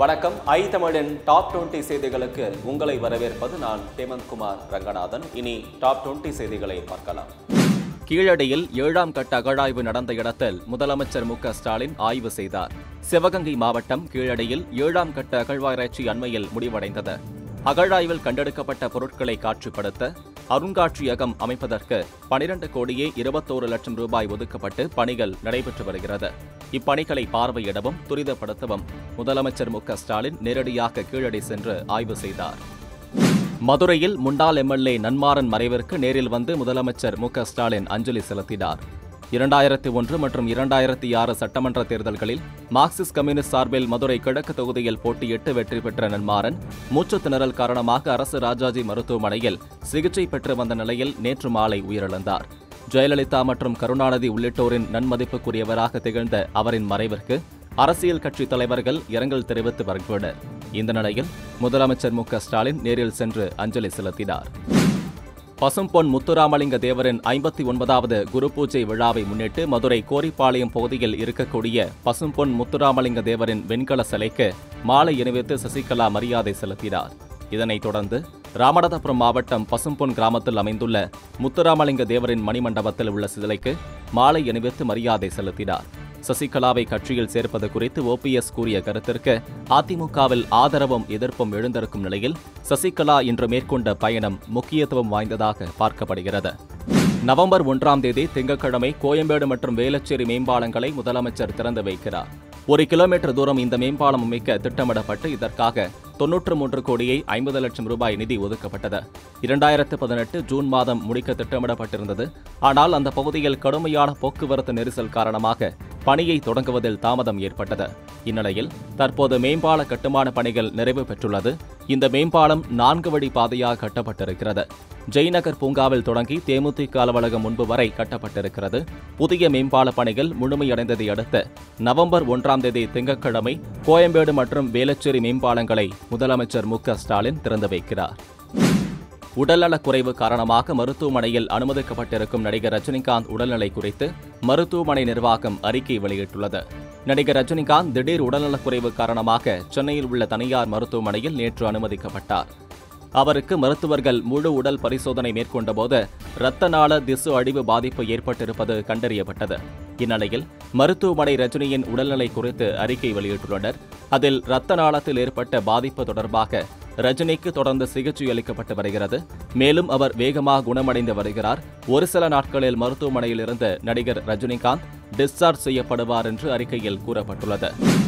வணக்கம் ஐ தமிழின் டாப் 20 செய்திகளுக்கு உங்களை வரவேற்பது நான் ஹேமந்த் குமார் ரங்கநாதன் இனி டாப் 20 செய்திகளை பார்க்கலாம் கீழடியில் ஏழாம் கட்ட அகழாய்வு நடந்த இடத்தில் முதலமைச்சர் மு க ஸ்டாலின் ஆய்வு செய்தார் சிவகங்கை மாவட்டம் கீழடியில் ஏழாம் கட்ட அகழ்வாராய்ச்சி அண்மையில் முடிவடைந்தது அகழாய்வில் கண்டெடுக்கப்பட்ட பொருட்களை காட்சிப்படுத்த அருங்காட்சியகம் அமைப்பதற்கு பனிரெண்டு கோடியே இருபத்தோரு லட்சம் ரூபாய் ஒதுக்கப்பட்டு பணிகள் நடைபெற்று வருகிறது இப்பணிகளை பார்வையிடவும் துரிதப்படுத்தவும் முதலமைச்சர் மு க ஸ்டாலின் நேரடியாக கீழடி சென்று ஆய்வு செய்தார் மதுரையில் முன்னாள் எம்எல்ஏ நன்மாறன் மறைவிற்கு நேரில் வந்து முதலமைச்சர் மு க ஸ்டாலின் அஞ்சலி செலுத்தினார் இரண்டாயிரத்தி ஒன்று மற்றும் இரண்டாயிரத்தி ஆறு சட்டமன்ற தேர்தல்களில் மார்க்சிஸ்ட் கம்யூனிஸ்ட் சார்பில் மதுரை கிழக்கு தொகுதியில் போட்டியிட்டு வெற்றி பெற்ற நன்மாறன் மூச்சுத் திணறல் காரணமாக அரசு ராஜாஜி மருத்துவமனையில் சிகிச்சை பெற்று வந்த நிலையில் நேற்று மாலை உயிரிழந்தார் ஜெயலலிதா மற்றும் கருணாநிதி உள்ளிட்டோரின் நன்மதிப்புக்குரியவராக திகழ்ந்த அவரின் மறைவிற்கு அரசியல் கட்சி தலைவர்கள் இரங்கல் தெரிவித்து வருகின்றனர் இந்த நிலையில் முதலமைச்சர் மு க ஸ்டாலின் நேரில் சென்று அஞ்சலி செலுத்தினார் பசும்பொன் முத்துராமலிங்க தேவரின் ஐம்பத்தி ஒன்பதாவது குரு பூஜை விழாவை முன்னிட்டு மதுரை கோரிப்பாளையம் பகுதியில் இருக்கக்கூடிய பசும்பொன் முத்துராமலிங்க தேவரின் வெண்கல சிலைக்கு மாலை அணிவித்து சசிகலா மரியாதை செலுத்தினார் இதனைத் தொடர்ந்து ராமநாதபுரம் மாவட்டம் பசும்பொன் கிராமத்தில் அமைந்துள்ள முத்துராமலிங்க தேவரின் மணிமண்டபத்தில் உள்ள சிலைக்கு மாலை அணிவித்து மரியாதை செலுத்தினார் சசிகலாவை கட்சியில் சேர்ப்பது குறித்து ஓபிஎஸ் கூறிய கருத்திற்கு அதிமுகவில் ஆதரவும் எதிர்ப்பும் எழுந்திருக்கும் நிலையில் சசிகலா இன்று மேற்கொண்ட பயணம் முக்கியத்துவம் வாய்ந்ததாக பார்க்கப்படுகிறது நவம்பர் ஒன்றாம் தேதி திங்கட்கிழமை கோயம்பேடு மற்றும் வேளச்சேரி மேம்பாலங்களை முதலமைச்சர் திறந்து வைக்கிறார் ஒரு கிலோமீட்டர் தூரம் இந்த மேம்பாலம் அமைக்க திட்டமிடப்பட்டு இதற்காக தொன்னூற்று மூன்று கோடியை ஐம்பது லட்சம் ரூபாய் நிதி ஒதுக்கப்பட்டது இரண்டாயிரத்து பதினெட்டு ஜூன் மாதம் முடிக்க திட்டமிடப்பட்டிருந்தது ஆனால் அந்த பகுதியில் கடுமையான போக்குவரத்து நெரிசல் காரணமாக பணியை தொடங்குவதில் தாமதம் ஏற்பட்டது இந்நிலையில் தற்போது மேம்பால கட்டுமான பணிகள் நிறைவு பெற்றுள்ளது இந்த மேம்பாலம் நான்கு வழி பாதையாக கட்டப்பட்டிருக்கிறது ஜெய்நகர் பூங்காவில் தொடங்கி தேமுதிக அலுவலகம் முன்பு வரை கட்டப்பட்டிருக்கிறது புதிய மேம்பால பணிகள் முழுமையடைந்ததை அடுத்து நவம்பர் ஒன்றாம் தேதி திங்கட்கிழமை கோயம்பேடு மற்றும் வேளச்சேரி மேம்பாலங்களை முதலமைச்சர் மு க ஸ்டாலின் திறந்து வைக்கிறார் உடல்நலக் குறைவு காரணமாக மருத்துவமனையில் அனுமதிக்கப்பட்டிருக்கும் நடிகர் ரஜினிகாந்த் உடல்நிலை குறித்து மருத்துவமனை நிர்வாகம் அறிக்கை வெளியிட்டுள்ளது நடிகர் ரஜினிகாந்த் திடீர் உடல்நலக் குறைவு காரணமாக சென்னையில் உள்ள தனியார் மருத்துவமனையில் நேற்று அனுமதிக்கப்பட்டார் அவருக்கு மருத்துவர்கள் முழு உடல் பரிசோதனை மேற்கொண்டபோது இரத்த நாள திசு அழிவு பாதிப்பு ஏற்பட்டிருப்பது கண்டறியப்பட்டது இந்நிலையில் மருத்துவமனை ரஜினியின் உடல்நிலை குறித்து அறிக்கை வெளியிட்டுள்ளனர் அதில் இரத்த நாளத்தில் ஏற்பட்ட பாதிப்பு தொடர்பாக ரஜினிக்கு தொடர்ந்து சிகிச்சை அளிக்கப்பட்டு வருகிறது மேலும் அவர் வேகமாக குணமடைந்து வருகிறார் ஒரு சில நாட்களில் மருத்துவமனையில் இருந்து நடிகர் ரஜினிகாந்த் டிஸ்சார்ஜ் செய்யப்படுவார் என்று அறிக்கையில் கூறப்பட்டுள்ளது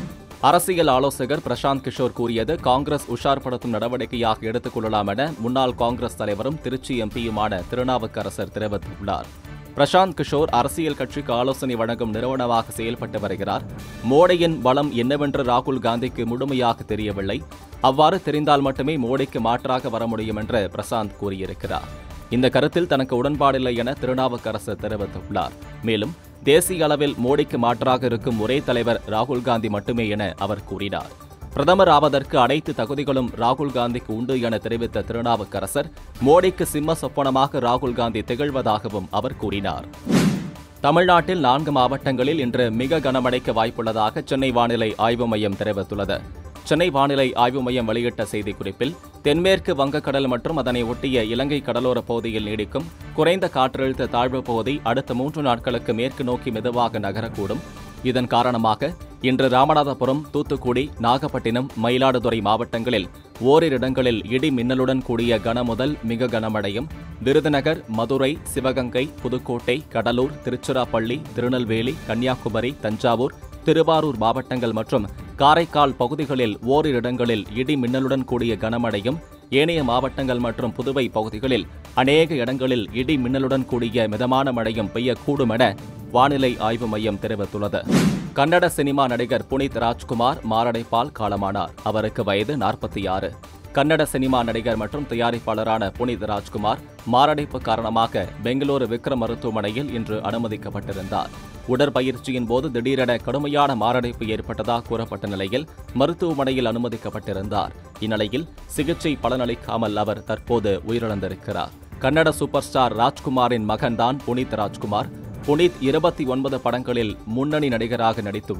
அரசியல் ஆலோசகர் பிரசாந்த் கிஷோர் கூறியது காங்கிரஸ் உஷார்படுத்தும் நடவடிக்கையாக எடுத்துக் கொள்ளலாம் என முன்னாள் காங்கிரஸ் தலைவரும் திருச்சி எம்பியுமான திருநாவுக்கரசர் தெரிவித்துள்ளார் பிரசாந்த் கிஷோர் அரசியல் கட்சிக்கு ஆலோசனை வழங்கும் நிறுவனமாக செயல்பட்டு வருகிறார் மோடியின் பலம் என்னவென்று ராகுல் காந்திக்கு முழுமையாக தெரியவில்லை அவ்வாறு தெரிந்தால் மட்டுமே மோடிக்கு மாற்றாக வர முடியும் என்று பிரசாந்த் கூறியிருக்கிறார் இந்த கருத்தில் தனக்கு உடன்பாடில்லை என திருநாவுக்கரசர் தெரிவித்துள்ளார் மேலும் தேசிய அளவில் மோடிக்கு மாற்றாக இருக்கும் ஒரே தலைவர் ராகுல் காந்தி மட்டுமே என அவர் கூறினார் பிரதமர் ஆவதற்கு அனைத்து தகுதிகளும் ராகுல் காந்திக்கு உண்டு என தெரிவித்த திருநாவுக்கரசர் மோடிக்கு சிம்ம சொப்பனமாக ராகுல் காந்தி திகழ்வதாகவும் அவர் கூறினார் தமிழ்நாட்டில் நான்கு மாவட்டங்களில் இன்று மிக கனமழைக்கு வாய்ப்புள்ளதாக சென்னை வானிலை ஆய்வு மையம் தெரிவித்துள்ளது சென்னை வானிலை ஆய்வு மையம் வெளியிட்ட செய்திக்குறிப்பில் தென்மேற்கு வங்கக்கடல் மற்றும் அதனை ஒட்டிய இலங்கை கடலோர பகுதியில் நீடிக்கும் குறைந்த காற்றழுத்த தாழ்வு பகுதி அடுத்த மூன்று நாட்களுக்கு மேற்கு நோக்கி மெதுவாக நகரக்கூடும் இதன் காரணமாக இன்று ராமநாதபுரம் தூத்துக்குடி நாகப்பட்டினம் மயிலாடுதுறை மாவட்டங்களில் ஓரிரு இடங்களில் இடி மின்னலுடன் கூடிய கனமுதல் மிக கனமழையும் விருதுநகர் மதுரை சிவகங்கை புதுக்கோட்டை கடலூர் திருச்சிராப்பள்ளி திருநெல்வேலி கன்னியாகுமரி தஞ்சாவூர் திருவாரூர் மாவட்டங்கள் மற்றும் காரைக்கால் பகுதிகளில் ஓரிரு இடங்களில் இடி மின்னலுடன் கூடிய கனமழையும் ஏனைய மாவட்டங்கள் மற்றும் புதுவை பகுதிகளில் அநேக இடங்களில் இடி மின்னலுடன் கூடிய மிதமான மழையும் பெய்யக்கூடும் என வானிலை ஆய்வு மையம் தெரிவித்துள்ளது கன்னட சினிமா நடிகர் புனித் ராஜ்குமார் மாரடைப்பால் காலமானார் அவருக்கு வயது நாற்பத்தி ஆறு கன்னட சினிமா நடிகர் மற்றும் தயாரிப்பாளரான புனித் ராஜ்குமார் மாரடைப்பு காரணமாக பெங்களூரு விக்ரம் மருத்துவமனையில் இன்று அனுமதிக்கப்பட்டிருந்தார் உடற்பயிற்சியின் போது திடீரென கடுமையான மாரடைப்பு ஏற்பட்டதாக கூறப்பட்ட நிலையில் மருத்துவமனையில் அனுமதிக்கப்பட்டிருந்தார் இந்நிலையில் சிகிச்சை பலனளிக்காமல் அவர் தற்போது உயிரிழந்திருக்கிறார் கன்னட சூப்பர் ஸ்டார் ராஜ்குமாரின் மகன்தான் புனித் ராஜ்குமார் புனித் இருபத்தி ஒன்பது படங்களில் முன்னணி நடிகராக நடித்துள்ளார்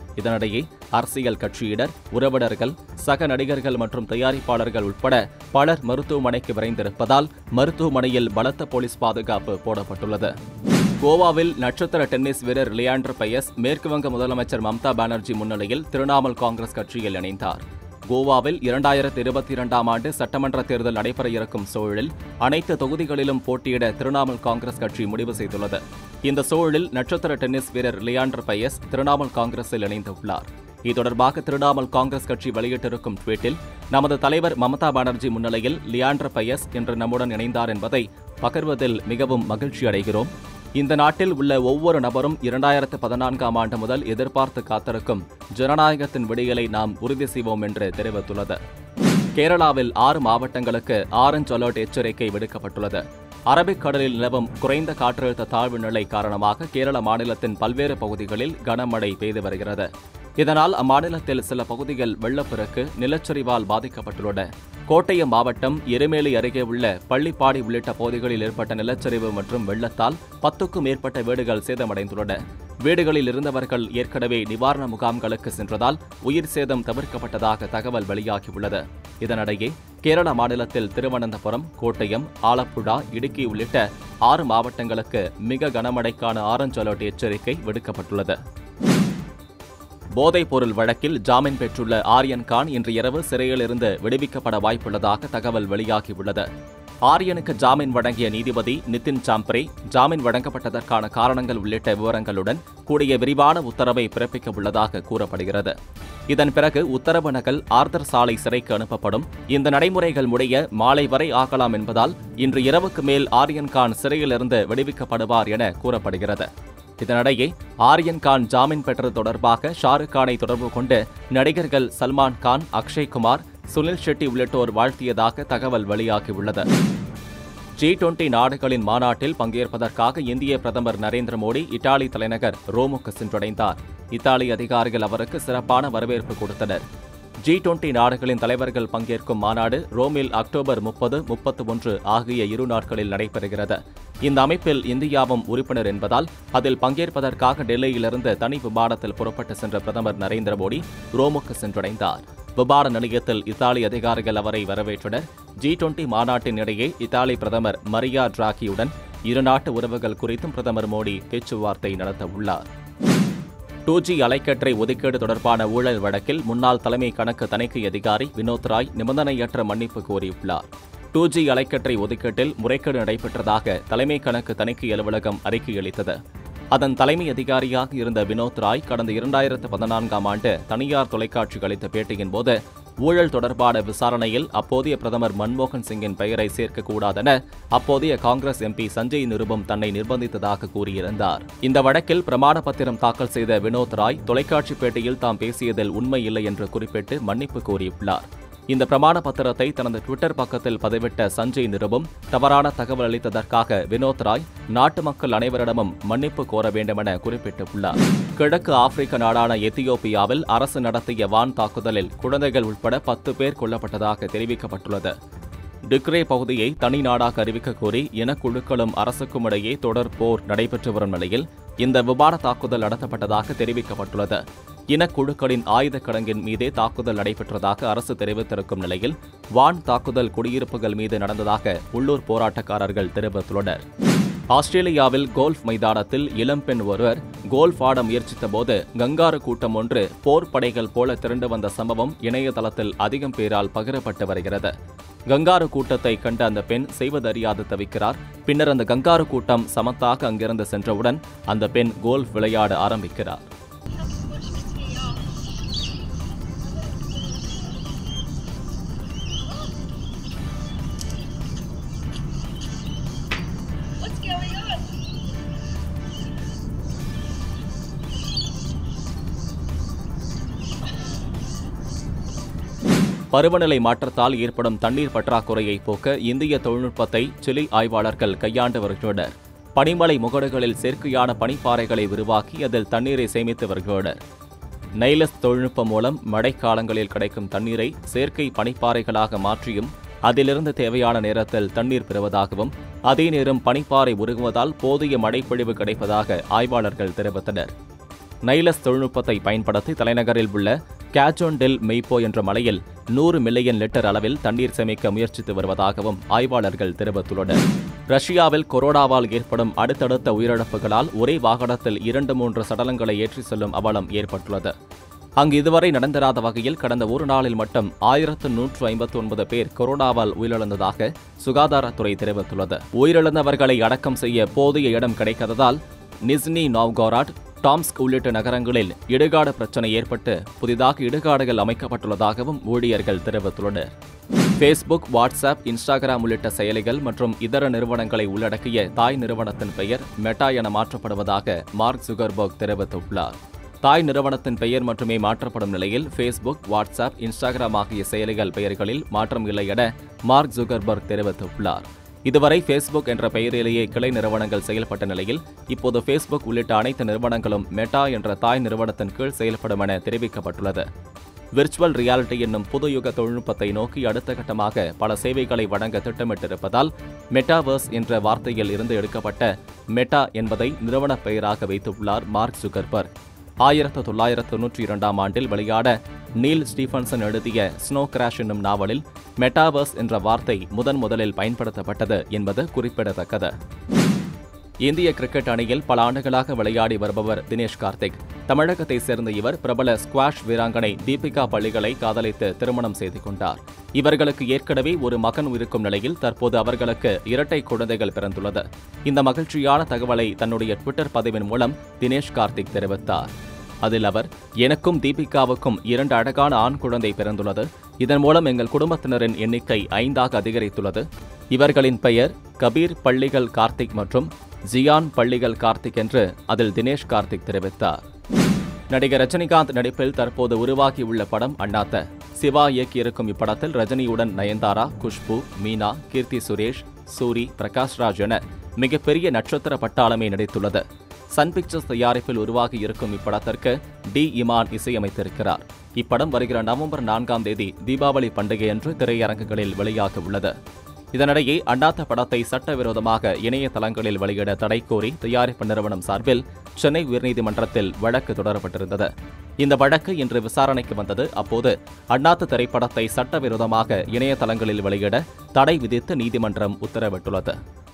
இதனிடையே அரசியல் கட்சியினர் உறவினர்கள் சக நடிகர்கள் மற்றும் தயாரிப்பாளர்கள் உட்பட பலர் மருத்துவமனைக்கு விரைந்திருப்பதால் மருத்துவமனையில் பலத்த போலீஸ் பாதுகாப்பு போடப்பட்டுள்ளது கோவாவில் நட்சத்திர டென்னிஸ் வீரர் லியாண்டர் பயஸ் மேற்குவங்க முதலமைச்சர் மம்தா பானர்ஜி முன்னிலையில் திரிணாமுல் காங்கிரஸ் கட்சியில் இணைந்தார் கோவாவில் இரண்டாயிரத்தி இருபத்தி இரண்டாம் ஆண்டு சட்டமன்ற தேர்தல் நடைபெற இருக்கும் சூழலில் அனைத்து தொகுதிகளிலும் போட்டியிட திரிணாமுல் காங்கிரஸ் கட்சி முடிவு செய்துள்ளது இந்த சூழலில் நட்சத்திர டென்னிஸ் வீரர் லியாண்டர் பயஸ் திரிணாமுல் காங்கிரஸில் இணைந்துள்ளார் இது தொடர்பாக திரிணாமுல் காங்கிரஸ் கட்சி வெளியிட்டிருக்கும் ட்வீட்டில் நமது தலைவர் மமதா பானர்ஜி முன்னிலையில் லியாண்டர் பயஸ் இன்று நம்முடன் இணைந்தார் என்பதை பகிர்வதில் மிகவும் மகிழ்ச்சி அடைகிறோம் இந்த நாட்டில் உள்ள ஒவ்வொரு நபரும் இரண்டாயிரத்து பதினான்காம் ஆண்டு முதல் எதிர்பார்த்து காத்திருக்கும் ஜனநாயகத்தின் விடியலை நாம் உறுதி செய்வோம் என்று தெரிவித்துள்ளது கேரளாவில் ஆறு மாவட்டங்களுக்கு ஆரஞ்ச் அலர்ட் எச்சரிக்கை விடுக்கப்பட்டுள்ளது அரபிக்கடலில் நிலவும் குறைந்த காற்றழுத்த தாழ்வு நிலை காரணமாக கேரள மாநிலத்தின் பல்வேறு பகுதிகளில் கனமழை பெய்து வருகிறது இதனால் அம்மாநிலத்தில் சில பகுதிகள் வெள்ளப்பெருக்கு நிலச்சரிவால் பாதிக்கப்பட்டுள்ளன கோட்டயம் மாவட்டம் எருமேலி அருகே உள்ள பள்ளிப்பாடி உள்ளிட்ட பகுதிகளில் ஏற்பட்ட நிலச்சரிவு மற்றும் வெள்ளத்தால் பத்துக்கும் மேற்பட்ட வீடுகள் சேதமடைந்துள்ளன வீடுகளில் இருந்தவர்கள் ஏற்கனவே நிவாரண முகாம்களுக்கு சென்றதால் உயிர் சேதம் தவிர்க்கப்பட்டதாக தகவல் வெளியாகியுள்ளது இதனிடையே கேரள மாநிலத்தில் திருவனந்தபுரம் கோட்டயம் ஆலப்புழா இடுக்கி உள்ளிட்ட ஆறு மாவட்டங்களுக்கு மிக கனமழைக்கான ஆரஞ்ச் அலர்ட் எச்சரிக்கை விடுக்கப்பட்டுள்ளது போதைப் பொருள் வழக்கில் ஜாமீன் பெற்றுள்ள ஆரியன் கான் இன்று இரவு சிறையிலிருந்து விடுவிக்கப்பட வாய்ப்புள்ளதாக தகவல் வெளியாகியுள்ளது ஆரியனுக்கு ஜாமீன் வழங்கிய நீதிபதி நிதின் சாம்ப்ரே ஜாமீன் வழங்கப்பட்டதற்கான காரணங்கள் உள்ளிட்ட விவரங்களுடன் கூடிய விரிவான உத்தரவை பிறப்பிக்க உள்ளதாக கூறப்படுகிறது இதன் பிறகு உத்தரவு நகல் ஆர்தர் சாலை சிறைக்கு அனுப்பப்படும் இந்த நடைமுறைகள் முடிய மாலை வரை ஆகலாம் என்பதால் இன்று இரவுக்கு மேல் ஆரியன் கான் சிறையிலிருந்து விடுவிக்கப்படுவார் என கூறப்படுகிறது இதனிடையே ஆரியன் கான் ஜாமீன் பெற்றது தொடர்பாக ஷாருக் கானை தொடர்பு கொண்டு நடிகர்கள் சல்மான் கான் அக்ஷய் குமார் சுனில் ஷெட்டி உள்ளிட்டோர் வாழ்த்தியதாக தகவல் வெளியாகியுள்ளது ஜி டுவெண்டி நாடுகளின் மாநாட்டில் பங்கேற்பதற்காக இந்திய பிரதமர் நரேந்திர மோடி இத்தாலி தலைநகர் ரோமுக்கு சென்றடைந்தார் இத்தாலி அதிகாரிகள் அவருக்கு சிறப்பான வரவேற்பு கொடுத்தனர் ஜி டுவெண்டி நாடுகளின் தலைவர்கள் பங்கேற்கும் மாநாடு ரோமில் அக்டோபர் முப்பது முப்பத்து ஒன்று ஆகிய இரு நாட்களில் நடைபெறுகிறது இந்த அமைப்பில் இந்தியாவும் உறுப்பினர் என்பதால் அதில் பங்கேற்பதற்காக டெல்லியிலிருந்து தனி விமானத்தில் புறப்பட்டு சென்ற பிரதமர் நரேந்திர மோடி ரோமுக்கு சென்றடைந்தார் விமான நிலையத்தில் இத்தாலி அதிகாரிகள் அவரை வரவேற்றனர் ஜி டுவெண்டி மாநாட்டின் இடையே இத்தாலி பிரதமர் மரியா டிராகியுடன் இருநாட்டு உறவுகள் குறித்தும் பிரதமர் மோடி பேச்சுவார்த்தை நடத்த உள்ளார் டூ ஜி அலைக்கற்றை ஒதுக்கீடு தொடர்பான ஊழல் வழக்கில் முன்னாள் தலைமை கணக்கு தணிக்கை அதிகாரி வினோத் ராய் நிபந்தனையற்ற மன்னிப்பு கோரியுள்ளார் டூ ஜி அலைக்கற்றை ஒதுக்கீட்டில் முறைகேடு நடைபெற்றதாக தலைமை கணக்கு தணிக்கை அலுவலகம் அறிக்கை அளித்தது அதன் தலைமை அதிகாரியாக இருந்த வினோத் ராய் கடந்த இரண்டாயிரத்து பதினான்காம் ஆண்டு தனியார் தொலைக்காட்சிக்கு அளித்த பேட்டியின் போது ஊழல் தொடர்பான விசாரணையில் அப்போதைய பிரதமர் மன்மோகன் சிங்கின் பெயரை சேர்க்கக்கூடாதென அப்போதைய காங்கிரஸ் எம்பி சஞ்சய் நிருபம் தன்னை நிர்பந்தித்ததாக கூறியிருந்தார் இந்த வழக்கில் பிரமாண பத்திரம் தாக்கல் செய்த வினோத் ராய் தொலைக்காட்சி பேட்டியில் தாம் பேசியதில் உண்மை இல்லை என்று குறிப்பிட்டு மன்னிப்பு கோரியுள்ளார் இந்த பிரமாண பத்திரத்தை தனது ட்விட்டர் பக்கத்தில் பதிவிட்ட சஞ்சய் நிருபம் தவறான தகவல் அளித்ததற்காக வினோத் ராய் நாட்டு மக்கள் அனைவரிடமும் மன்னிப்பு கோர வேண்டுமென குறிப்பிட்டுள்ளார் கிழக்கு ஆப்பிரிக்க நாடான எத்தியோப்பியாவில் அரசு நடத்திய வான் தாக்குதலில் குழந்தைகள் உட்பட பத்து பேர் கொல்லப்பட்டதாக தெரிவிக்கப்பட்டுள்ளது டிக்ரே பகுதியை தனி நாடாக அறிவிக்க கோரி இனக்குழுக்களும் அரசுக்கும் இடையே தொடர் போர் நடைபெற்று வரும் நிலையில் இந்த விமான தாக்குதல் நடத்தப்பட்டதாக தெரிவிக்கப்பட்டுள்ளது இனக்குழுக்களின் ஆயுத கிடங்கின் மீதே தாக்குதல் நடைபெற்றதாக அரசு தெரிவித்திருக்கும் நிலையில் வான் தாக்குதல் குடியிருப்புகள் மீது நடந்ததாக உள்ளூர் போராட்டக்காரர்கள் தெரிவித்துள்ளனர் ஆஸ்திரேலியாவில் கோல்ஃப் மைதானத்தில் இளம்பெண் ஒருவர் கோல்ஃப் ஆட முயற்சித்தபோது கங்காரு கூட்டம் ஒன்று போர் படைகள் போல திரண்டு வந்த சம்பவம் இணையதளத்தில் அதிகம் பேரால் பகிரப்பட்டு வருகிறது கங்காரு கூட்டத்தை கண்ட அந்த பெண் செய்வதறியாது தவிக்கிறார் பின்னர் அந்த கங்காரு கூட்டம் சமத்தாக அங்கிருந்து சென்றவுடன் அந்த பெண் கோல்ஃப் விளையாட ஆரம்பிக்கிறார் What's going on? பருவநிலை மாற்றத்தால் ஏற்படும் தண்ணீர் பற்றாக்குறையை போக்க இந்திய தொழில்நுட்பத்தை சிலி ஆய்வாளர்கள் கையாண்டு வருகின்றனர் பனிமலை முகடுகளில் செயற்கையான பனிப்பாறைகளை உருவாக்கி அதில் தண்ணீரை சேமித்து வருகின்றனர் நைலஸ் தொழில்நுட்பம் மூலம் மழைக்காலங்களில் கிடைக்கும் தண்ணீரை செயற்கை பனிப்பாறைகளாக மாற்றியும் அதிலிருந்து தேவையான நேரத்தில் தண்ணீர் பெறுவதாகவும் அதே நேரம் பனிப்பாறை உருகுவதால் போதிய மழைப்பொழிவு கிடைப்பதாக ஆய்வாளர்கள் தெரிவித்தனர் நைலஸ் தொழில்நுட்பத்தை பயன்படுத்தி தலைநகரில் உள்ள கேச்சோன்டெல் மெய்ப்போ என்ற மலையில் நூறு மில்லியன் லிட்டர் அளவில் தண்ணீர் சேமிக்க முயற்சித்து வருவதாகவும் ஆய்வாளர்கள் தெரிவித்துள்ளனர் ரஷ்யாவில் கொரோனாவால் ஏற்படும் அடுத்தடுத்த உயிரிழப்புகளால் ஒரே வாகனத்தில் இரண்டு மூன்று சடலங்களை ஏற்றி செல்லும் அவலம் ஏற்பட்டுள்ளது அங்கு இதுவரை நடந்திராத வகையில் கடந்த ஒரு நாளில் மட்டும் ஆயிரத்து நூற்று ஐம்பத்தி ஒன்பது பேர் கொரோனாவால் உயிரிழந்ததாக சுகாதாரத்துறை தெரிவித்துள்ளது உயிரிழந்தவர்களை அடக்கம் செய்ய போதிய இடம் கிடைக்காததால் நிஸ்னி நவ்கோராட் டாம்ஸ்க் உள்ளிட்ட நகரங்களில் இடுகாடு பிரச்சனை ஏற்பட்டு புதிதாக இடுகாடுகள் அமைக்கப்பட்டுள்ளதாகவும் ஊழியர்கள் தெரிவித்துள்ளனர் ஃபேஸ்புக் வாட்ஸ்அப் இன்ஸ்டாகிராம் உள்ளிட்ட செயலிகள் மற்றும் இதர நிறுவனங்களை உள்ளடக்கிய தாய் நிறுவனத்தின் பெயர் மெட்டா என மாற்றப்படுவதாக மார்க் சுகர்பர்க் தெரிவித்துள்ளார் தாய் நிறுவனத்தின் பெயர் மட்டுமே மாற்றப்படும் நிலையில் ஃபேஸ்புக் வாட்ஸ்அப் இன்ஸ்டாகிராம் ஆகிய செயலிகள் பெயர்களில் மாற்றம் இல்லை என மார்க் ஜுகர்பர்க் தெரிவித்துள்ளார் இதுவரை ஃபேஸ்புக் என்ற பெயரிலேயே கிளை நிறுவனங்கள் செயல்பட்ட நிலையில் இப்போது ஃபேஸ்புக் உள்ளிட்ட அனைத்து நிறுவனங்களும் மெட்டா என்ற தாய் நிறுவனத்தின் கீழ் செயல்படும் என தெரிவிக்கப்பட்டுள்ளது விர்ச்சுவல் ரியாலிட்டி என்னும் புதுயுக தொழில்நுட்பத்தை நோக்கி அடுத்த கட்டமாக பல சேவைகளை வழங்க திட்டமிட்டிருப்பதால் மெட்டாவர்ஸ் என்ற வார்த்தையில் இருந்து எடுக்கப்பட்ட மெட்டா என்பதை நிறுவன பெயராக வைத்துள்ளார் மார்க் சுகர்பர்க் ஆயிரத்து தொள்ளாயிரத்து தொன்னூற்றி இரண்டாம் ஆண்டில் வெளியான நீல் ஸ்டீஃபன்சன் எழுதிய ஸ்னோ கிராஷ் என்னும் நாவலில் மெட்டாவர்ஸ் என்ற வார்த்தை முதன் முதலில் பயன்படுத்தப்பட்டது என்பது குறிப்பிடத்தக்கது இந்திய கிரிக்கெட் அணியில் பல ஆண்டுகளாக விளையாடி வருபவர் தினேஷ் கார்த்திக் தமிழகத்தை சேர்ந்த இவர் பிரபல ஸ்குவாஷ் வீராங்கனை தீபிகா பள்ளிகளை காதலித்து திருமணம் செய்து கொண்டார் இவர்களுக்கு ஏற்கனவே ஒரு மகன் இருக்கும் நிலையில் தற்போது அவர்களுக்கு இரட்டை குழந்தைகள் பிறந்துள்ளது இந்த மகிழ்ச்சியான தகவலை தன்னுடைய ட்விட்டர் பதிவின் மூலம் தினேஷ் கார்த்திக் தெரிவித்தார் அதில் அவர் எனக்கும் தீபிகாவுக்கும் இரண்டு அழகான ஆண் குழந்தை பிறந்துள்ளது இதன் மூலம் எங்கள் குடும்பத்தினரின் எண்ணிக்கை ஐந்தாக அதிகரித்துள்ளது இவர்களின் பெயர் கபீர் பள்ளிகள் கார்த்திக் மற்றும் ஜியான் பள்ளிகள் கார்த்திக் என்று அதில் தினேஷ் கார்த்திக் தெரிவித்தார் நடிகர் ரஜினிகாந்த் நடிப்பில் தற்போது உருவாகியுள்ள படம் அண்ணாத்த சிவா இயக்கியிருக்கும் இப்படத்தில் ரஜினியுடன் நயன்தாரா குஷ்பு மீனா கீர்த்தி சுரேஷ் சூரி பிரகாஷ்ராஜ் என மிகப்பெரிய நட்சத்திர பட்டாளமே நடித்துள்ளது சன் பிக்சர்ஸ் தயாரிப்பில் உருவாகி இருக்கும் இப்படத்திற்கு டி இமான் இசையமைத்திருக்கிறார் இப்படம் வருகிற நவம்பர் நான்காம் தேதி தீபாவளி பண்டிகையன்று திரையரங்குகளில் வெளியாக உள்ளது இதனிடையே அண்ணாத்த படத்தை சட்டவிரோதமாக இணையதளங்களில் வெளியிட தடை கோரி தயாரிப்பு நிறுவனம் சார்பில் சென்னை உயர்நீதிமன்றத்தில் வழக்கு தொடரப்பட்டிருந்தது இந்த வழக்கு இன்று விசாரணைக்கு வந்தது அப்போது அண்ணாத்த திரைப்படத்தை சட்டவிரோதமாக இணையதளங்களில் வெளியிட தடை விதித்து நீதிமன்றம் உத்தரவிட்டுள்ளது